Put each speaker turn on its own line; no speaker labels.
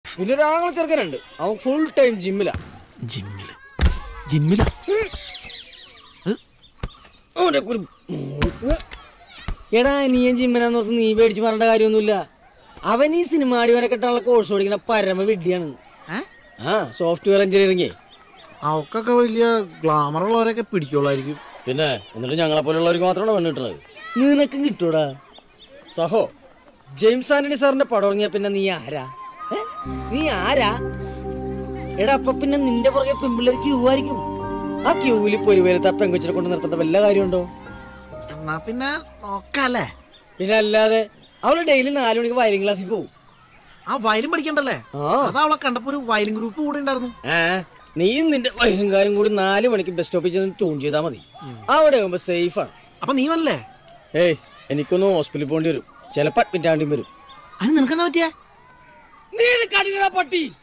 പിന്നെ ഒരാങ്ങളെ ചെറുക്കനുണ്ട് അവൻ full time ജിമ്മിലാ
ജിമ്മില് ജിമ്മില
അവന്റെ കുരു എടാ നീയും ജിമ്മിനാന്ന് ഓർത്ത് നീ പേടിച്ച് പറയേണ്ട കാര്യമൊന്നുമില്ല അവൻ ഈ സിനിമ അടിവരെ കെട്ടാനുള്ള കോഴ്സ് പഠിക്കുന്ന പരമ വിഡ്ഢിയാണ് ആ സോഫ്റ്റ്വെയർ എഞ്ചിനീയറിംഗ്
അവക്കൊക്കെ വലിയ ഗ്ലാമർ ഉള്ളവരൊക്കെ പിടിക്കുള്ളായിരിക്കും
പിന്നെ എന്നിട്ട് ഞങ്ങളെ പോലുള്ളവർക്ക് മാത്രമാണ് പെണ്ണ് കിട്ടുന്നത് നിനക്കും കിട്ടൂടാ സഹോ ജെയിംസ് ആന്റണി സാറിന്റെ പടം ഇറങ്ങിയ പിന്നെ നീ ആരാ ഏ? നീ ആരാ എടാ അപ്പൊ പിന്നെ നിന്റെ പുറകെ പെമ്പിള്ളേർ ക്യൂ ആയിരിക്കും ആ ക്യൂവിൽ പൊരുവേലത്ത് ആ പെങ്കൊച്ചിനെ കൊണ്ട് നിർത്തേണ്ട വല്ല കാര്യമുണ്ടോ
എന്നാ പിന്നെ നോക്കാല്ലേ
പിന്നെ അല്ലാതെ അവള് ഡെയിലി നാലു മണിക്ക് വയലിംഗ് ക്ലാസ്സിൽ പോകും
ആ വയലും പഠിക്കണ്ടല്ലേ
ആ
അതാ അവളെ കണ്ടപ്പോ ഒരു വയലിൻ ഗ്രൂപ്പ് കൂടെ ഉണ്ടായിരുന്നു
ആ നീയും നിന്റെ വയലിംഗാരും കൂടി നാല് മണിക്ക് ബസ് സ്റ്റോപ്പിൽ ചെന്ന് ട്യൂൺ ചെയ്താൽ മതി അവിടെ ആകുമ്പോ സേഫാണ്
അപ്പൊ നീ വന്നല്ലേ
ഏയ് എനിക്കൊന്ന് ഹോസ്പിറ്റലിൽ പോകേണ്ടി വരും ചിലപ്പോൾ അഡ്മിറ്റ് ആവേണ്ടി വരും
അതിന് നിനക്കെന്നാ പറ്റിയേ
നീ കടികളാ പട്ടി